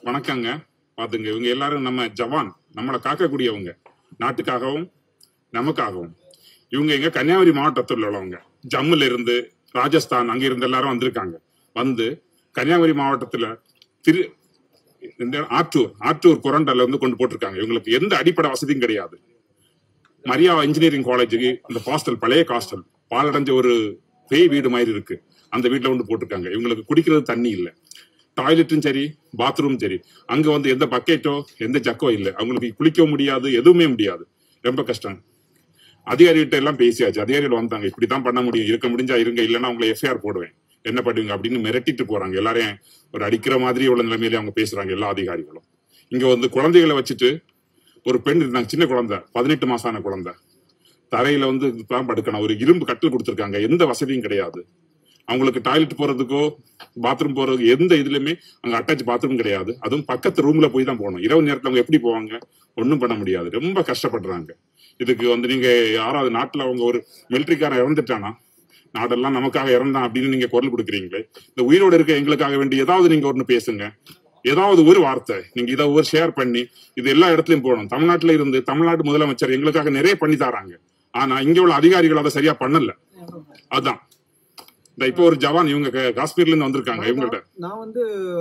வணக்கங்க பாத்துங்க இவங்க எல்லாரும் நம்ம ஜவான் நம்மளை காக்கக்கூடியவங்க நாட்டுக்காகவும் நமக்காகவும் இவங்க எங்க கன்னியாகுமரி மாவட்டத்தில் உள்ளவங்க ஜம்முல இருந்து ராஜஸ்தான் அங்க இருந்து எல்லாரும் வந்திருக்காங்க வந்து கன்னியாகுமரி மாவட்டத்துல திரு இந்த ஆற்றூர் ஆற்றூர் குரண்டல்ல வந்து கொண்டு போட்டிருக்காங்க இவங்களுக்கு எந்த அடிப்படை வசதியும் கிடையாது மரியா இன்ஜினியரிங் காலேஜுக்கு அந்த ஹாஸ்டல் பழைய ஹாஸ்டல் பாலடைஞ்ச ஒரு பேய் வீடு மாதிரி இருக்கு அந்த வீட்டுல வந்து போட்டிருக்காங்க இவங்களுக்கு குடிக்கிறது தண்ணி இல்ல டாய்லெட்டும் சரி பாத்ரூம் சரி அங்க வந்து எந்த பக்கெட்டோ எந்த ஜக்கோ இல்ல அவங்களுக்கு குளிக்க முடியாது எதுவுமே முடியாது ரொம்ப கஷ்டம் அதிகாரிகிட்ட எல்லாம் பேசியாச்சு அதிகாரிகள் வந்தாங்க இப்படித்தான் பண்ண முடியும் இருக்க முடிஞ்சா இருங்க இல்லைன்னா உங்களை எஃப்ஐஆர் போடுவேன் என்ன பண்ணுவீங்க அப்படின்னு மிரட்டிட்டு போறாங்க எல்லாரையும் ஒரு அடிக்கிற மாதிரி உள்ள நிலைமையில அவங்க பேசுறாங்க எல்லா அதிகாரிகளும் இங்க வந்து குழந்தைகளை வச்சுட்டு ஒரு பெண் இருந்தாங்க சின்ன குழந்தை பதினெட்டு மாசான குழந்தை தரையில வந்து தான் படுக்கணும் ஒரு இரும்பு கட்டில் கொடுத்துருக்காங்க எந்த வசதியும் கிடையாது அவங்களுக்கு டாய்லெட் போறதுக்கோ பாத்ரூம் போறதுக்கு எந்த இதுலயுமே அங்க அட்டாச் பாத்ரூம் கிடையாது அதுவும் பக்கத்து ரூம்ல போய் தான் போகணும் இரவு நேரத்துல அவங்க எப்படி போவாங்க ஒண்ணும் பண்ண முடியாது ரொம்ப கஷ்டப்படுறாங்க இதுக்கு வந்து நீங்க யாராவது நாட்டுல அவங்க ஒரு மிலிட்டரிக்காரன் இறந்துட்டானா நாடெல்லாம் நமக்காக இறந்தான் அப்படின்னு நீங்க குரல் கொடுக்குறீங்களே இந்த உயிரோடு இருக்க எங்களுக்காக வேண்டி ஏதாவது நீங்க ஒண்ணு பேசுங்க ஏதாவது ஒரு வார்த்தை நீங்க இதை ஒரு ஷேர் பண்ணி இது எல்லா இடத்துலயும் போகணும் தமிழ்நாட்டுல இருந்து தமிழ்நாடு முதலமைச்சர் எங்களுக்காக நிறைய பண்ணி தராங்க ஆனா இங்க உள்ள அதிகாரிகள் அதை சரியா பண்ணல அதான் இந்த இப்போ ஒரு ஜவான் இவங்க க- காஷ்மீர்ல இருந்து வந்திருக்காங்க இவங்கள்ட்ட நான் வந்து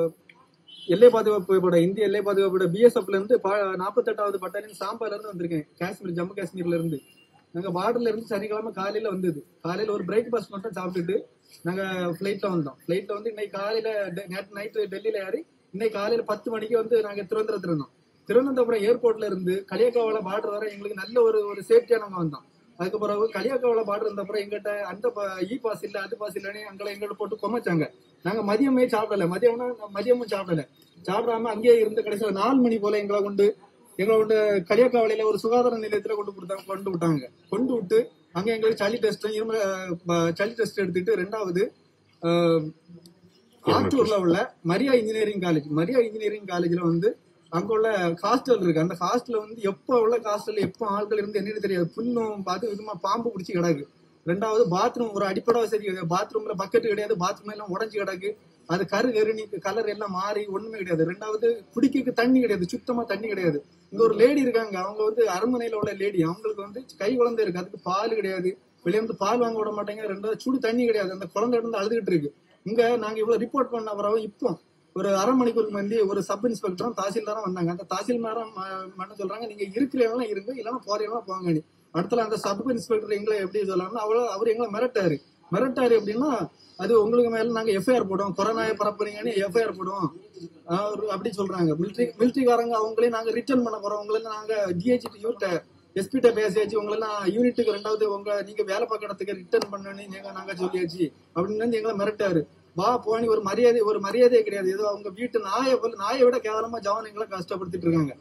எல்லை பாதுகாப்பு பட இந்திய எல்லை பாதுகாப்பு பட பிஎஸ்எஃப்ல இருந்து நாற்பத்தெட்டாவது பட்டாலியன் சாம்பார்ல இருந்து வந்திருக்கேன் காஷ்மீர் ஜம்மு காஷ்மீர்ல இருந்து நாங்க பார்டர்ல இருந்து சனிக்கிழமை காலையில வந்தது காலையில ஒரு பிரேக்ஃபாஸ்ட் மட்டும் சாப்பிட்டுட்டு நாங்க ஃபிளைட்ல வந்தோம் ஃபிளைட்ல வந்து இன்னைக்கு காலையில டெ- நேற்று நைட்டு டெல்லியில ஏறி இன்னைக்கு காலையில பத்து மணிக்கு வந்து நாங்க திருவனந்தபுரத்துல இருந்தோம் திருவனந்தபுரம் ஏர்போர்ட்ல இருந்து களியக்காவல பார்டர் வர எங்களுக்கு நல்ல ஒரு ஒரு சேஃப்டியா நாங்க வந்தோம் அதுக்கு பிறகு களியாக்காவில பார்டர் இருந்த அப்புறம் எங்கிட்ட அந்த இ பாஸ் இல்ல அது பாஸ் இல்லன்னு எங்களை எங்கள்ட்ட போட்டு கொமைச்சாங்க நாங்க மதியமே சாப்பிடல மதியம்னா மதியமும் சாப்பிடல சாப்பிடாம அங்கேயே இருந்து கடைசியில நாலு மணி போல எங்களை கொண்டு எங்களை கொண்டு களியாக்காவலையில ஒரு சுகாதார நிலையத்துல கொண்டு கொடுத்தாங்க கொண்டு விட்டாங்க கொண்டு விட்டு அங்க எங்களுக்கு சளி டெஸ்ட் இரும அஹ், சளி டெஸ்ட் எடுத்துட்டு ரெண்டாவது அஹ், ஆத்தூர்ல உள்ள Maria engineering college Maria engineering காலேஜ்ல வந்து அங்க உள்ள ஹாஸ்டல் இருக்கு அந்த ஹாஸ்டல்ல வந்து எப்போ உள்ள ஹாஸ்டல் எப்போ ஆட்கள் இருந்து என்னன்னு தெரியாது புண்ணும் பார்த்து விதமா பாம்பு பிடிச்சி கிடக்கு ரெண்டாவது பாத்ரூம் ஒரு அடிப்படை வசதி கிடையாது பாத்ரூம்ல பக்கெட் கிடையாது பாத்ரூம் எல்லாம் உடஞ்சி கிடக்கு அது கரு கருணி கலர் எல்லாம் மாறி ஒண்ணுமே கிடையாது ரெண்டாவது குடிக்க தண்ணி கிடையாது சுத்தமா தண்ணி கிடையாது இங்க ஒரு லேடி இருக்காங்க அவங்க வந்து அரண்மனையில உள்ள லேடி அவங்களுக்கு வந்து கை குழந்தை இருக்கு அதுக்கு பால் கிடையாது வெளியே வந்து பால் வாங்க விட மாட்டாங்க ரெண்டாவது சுடு தண்ணி கிடையாது அந்த குழந்தை இருந்து அழுதுகிட்டு இருக்கு இங்க நாங்க இவ்வளவு ரிப்போர்ட் பண்ண பிறகு இப்போ ஒரு அரை மணிக்கூர் முந்தி ஒரு சப் இன்ஸ்பெக்டரும் தாசில்தாரும் வந்தாங்க அந்த தாசில்தாரம் மட்டும் சொல்றாங்க நீங்க இருக்கிறவங்க இருங்க இல்லைன்னா போறீங்களா போங்க அடுத்தல அந்த சப் இன்ஸ்பெக்டர் எங்களை எப்படி சொல்லலாம்னா அவ்வளவு அவர் எங்களை மிரட்டாரு மிரட்டாரு அப்படின்னா அது உங்களுக்கு மேல நாங்க எஃப்ஐஆர் போடுவோம் கொரோனாயை பரப்புறீங்கன்னு எஃப்ஐஆர் போடுவோம் அவரு அப்படி சொல்றாங்க மிலிட்ரி மிலிட்ரிக்காரங்க அவங்களே நாங்க ரிட்டர்ன் பண்ண போறோம் உங்களை நாங்க டிஹெச்டி யூட்ட எஸ்பிட்ட பேசியாச்சு உங்களெல்லாம் யூனிட்டுக்கு ரெண்டாவது உங்க நீங்க வேலை பார்க்க இடத்துக்கு ரிட்டர்ன் பண்ணணும்னு நீங்க நாங்க சொல்லியாச்சு அப்படின்னு வந்து எங்களை மிரட்டாரு வா போனி ஒரு மரியாதை ஒரு மரியாதையே கிடையாது ஏதோ அவங்க வீட்டு நாயை போல நாயை விட கேவலமா ஜவான் எங்களை கஷ்டப்படுத்திட்டு இருக்காங்க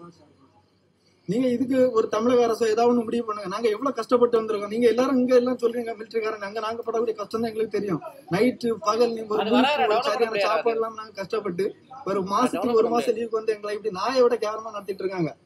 நீங்க இதுக்கு ஒரு தமிழக அரசு ஏதாவது ஒண்ணு முடிவு பண்ணுங்க நாங்க எவ்வளவு கஷ்டப்பட்டு வந்திருக்கோம் நீங்க எல்லாரும் இங்க எல்லாம் சொல்றீங்க மிலிட்டரிக்காரன் அங்க நாங்க படக்கூடிய கஷ்டம் தான் எங்களுக்கு தெரியும் நைட்டு பகல் நீங்க ஒரு அது வராது, மூணு develop சரியான பண்ண சாப்பாடு எல்லாம் நாங்க கஷ்டப்பட்டு ஒரு மாசத்துக்கு ஒரு மாசம் லீவுக்கு வந்து எங்களை இப்படி நாயை விட கேவலமா நடத்திட்டு இருக்காங்க